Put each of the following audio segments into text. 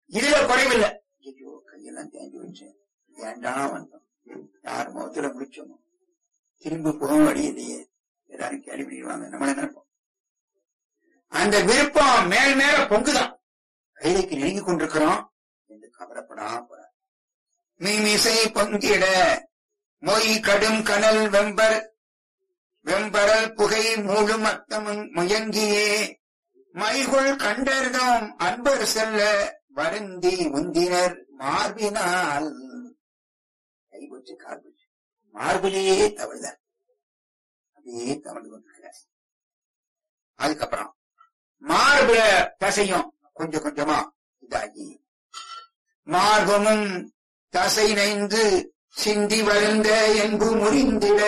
இதுல குறைவில்லை ஐயோ கையெல்லாம் தேஞ்சு வச்சு ஏண்டா வந்தோம் யார் முகத்துல முடிச்சோமோ திரும்பி போக வழி இல்லையே எல்லாரும் கேள்வி பண்ணிடுவாங்க நம்மள நினைப்போம் அந்த விருப்பம் மேல் மேல பொங்குதான் கைதைக்கு நெருங்கி கொண்டிருக்கிறோம் என்று கவலைப்படாம போறார் மீமிசை பொங்கிட மொய் கடும் கனல் வெம்பர் வெம்பரல் புகை மூழும் அத்தமும் முயங்கியே மைகுள் கண்டர்தோம் அன்பர் செல்ல வருந்தி உந்தினர் மார்பினால் கைபோச்சு கால்போச்சு மார்பிலேயே தவழ்ந்தார் அப்படியே தவழ்ந்து கொண்டிருக்கிறார் அதுக்கப்புறம் மார்புல தசையும் கொஞ்சம் கொஞ்சமா இதாகி மார்பமும் தசை நைந்து சிந்தி வளர்ந்த என்பு முறிந்திட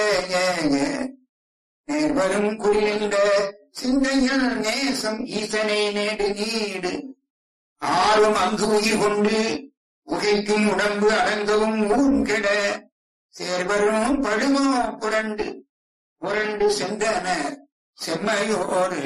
நேர்வரும் குறிந்த சிந்தையில் நேசம் ஈசனை நேடு நீடு ஆறும் அங்கு உயிர் கொண்டு உகைக்கும் உடம்பு அடங்கவும் ஊன்கிட சேர்வரும் படுமோ புரண்டு புரண்டு சென்றன செம்மையோடு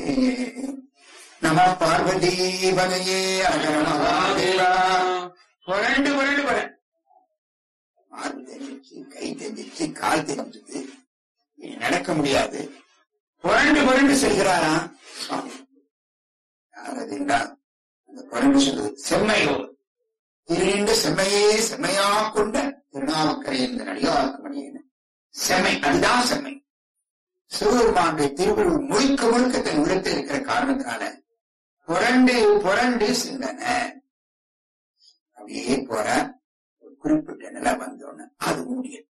நம பார்வதி பதையே அகரமகாதேவா புரண்டு புரண்டு புரண்டு மார்பு தெரிஞ்சிச்சு கை தெரிஞ்சிச்சு கால் தெரிஞ்சிச்சு இனி நடக்க முடியாது புரண்டு புரண்டு செல்கிறாராம் சுவாமி யார் அது என்றால் அந்த புரண்டு சொல்வது செம்மையோடு திருநின்ற செம்மையே செம்மையா கொண்ட திருநாவுக்கரை இந்த நடிகாவுக்கு மணியன செம்மை அதுதான் செம்மை சிவபெருமானுடைய திருவுருள் முழுக்க முழுக்க தன் உள்ளத்தில் இருக்கிற காரணத்தினால புரண்டு புரண்டு சிந்தன அப்படியே போற ஒரு குறிப்பிட்ட நிலை வந்தோன்னு அது முடியும்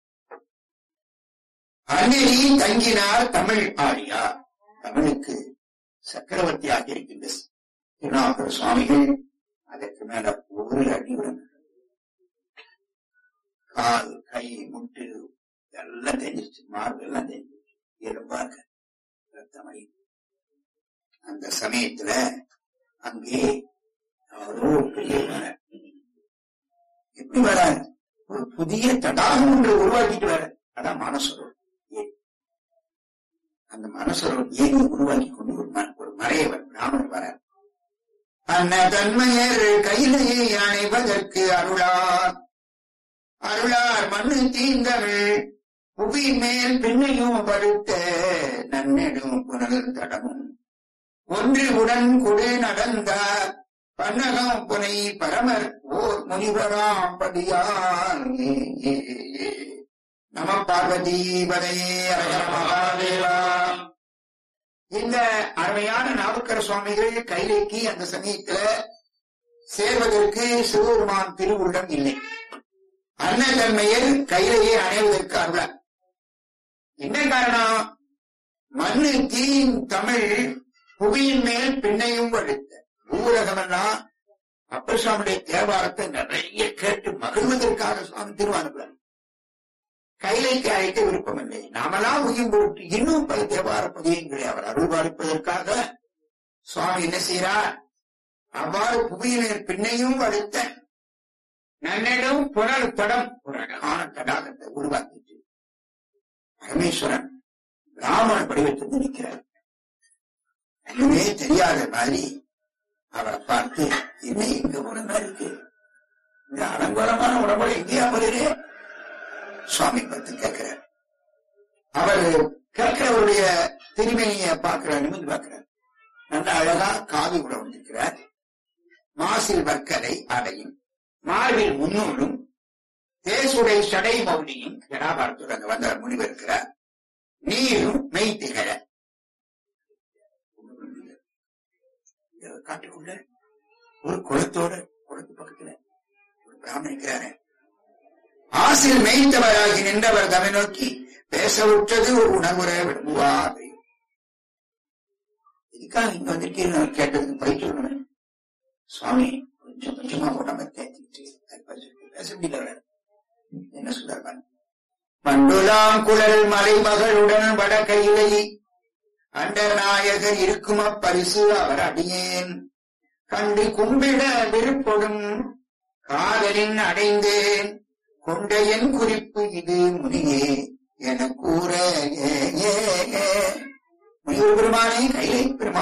அந்நெறி தங்கினார் தமிழ் ஆடியார் தமிழுக்கு சக்கரவர்த்தியாக இருக்கின்ற திருநாவுக்கர சுவாமிகள் அதற்கு மேல ஒரு அடி விழுந்தது கால் கை முட்டு எல்லாம் தெரிஞ்சிருச்சு மார்பு எல்லாம் தெரிஞ்சிருச்சு எலும்பாக ரத்தமணி அந்த சமயத்துல அங்கே அவரோ ஒரு பெரிய வர எப்படி வர ஒரு புதிய தடாகம் ஒன்று உருவாக்கிட்டு வர அதான் மனசரோர் ஏரி. அந்த மனசரோர் ஏரி உருவாக்கி கொண்டு ஒரு ம- ஒரு மறையவர் பிராமணர் வர அன்ன தன்மையர் கையிலேயே அணைவதற்கு அருளார் அருளார் மண்ணு தீந்தமிழ் புவியின் மேல் பின்னையும் படுத்த நன்னெடும் புனல் தடமும் ஒன்று உடன் கொடு நடந்தார் பன்னகம் புனை பரமர் ஓர் முனிவராம் படியார் நம பார்வதி பதையே அரகர மகாதேவா இந்த அருமையான நாவுக்கர சுவாமிகள் கைலைக்கு அந்த சமயத்துல சேர்வதற்கு சிவபெருமான் திருவுள்ளம் இல்லை அன்னதன்மையர் கையிலேயே அணைவதற்கு அருள என்ன காரணம் மண்ணு தீயின் தமிழ் புவியின் மேல் பின்னையும் வழுத்த ஊரகமெல்லாம் அப்பர் சுவாமியுடைய தேவாரத்தை நிறைய கேட்டு மகிழ்வதற்காக சுவாமி திருவானுகிறார் கைலைக்கு அழைக்க விருப்பமில்லை நாமெல்லாம் உயிர் பொருட்டு இன்னும் பல தேவார பதியங்களை அவர் அருள் பாலிப்பதற்காக சுவாமி என்ன செய்கிறார் அவ்வாறு புவியினர் பின்னையும் வழுத்த நன்னிடம் புனல் தடம் ஒரு அழகான தடாகத்தை உருவாக்கிட்டு பரமேஸ்வரன் ராமன் வடிவத்தில் நிற்கிறார் ஒண்ணுமே தெரியாத மாதிரி அவரை பார்த்து என்ன இங்க உடம்பா இருக்கு இந்த அலங்கோலமான உடம்போட எங்கேயா வருது சுவாமி பார்த்து கேட்கிறார் அவர் கேட்கிறவருடைய திருமணிய பார்க்கிறார் நிமிந்து பார்க்கிறார் நல்ல அழகா காவி கூட வந்திருக்கிறார் மாசில் வர்க்கரை அடையும் மார்பில் முன்னூலும் தேசுடை சடை மௌலியும் ஜனாபாரத்தோடு அங்க வந்த முனிவர் இருக்கிறார் நீரும் மெய் திகழ காட்டுக்குள்ள ஒரு குளத்தோட குளத்து பக்கத்துல ஒரு பிராமணன் இருக்கிறாரு ஆசில் மேய்த்தவராகி நின்றவர் தமை நோக்கி பேச விட்டது ஒரு உணவுரை விரும்புவார் இதுக்காக இங்க வந்திருக்கீங்க கேட்டதுக்கு போய் சொல்லணும் சுவாமி கொஞ்சம் கொஞ்சமா உடம்ப தேத்திட்டு அது பேச- பேச முடியல அவரால. என்ன சொல்றாரு பாருங்க. பண்டுலாம் குழல் மலைமகளுடன் வட கையிலை அண்டநாயகர் இருக்கும் அப்பரிசு அவர் அடியேன் கண்டு கும்பிட விருப்பொடும் காதலின் அடைந்தேன் கொண்ட என் குறிப்பு இது முனியே என கூற ஏ, ஏ, ஏ. முனிவர் பெருமானே கைலை பெருமான்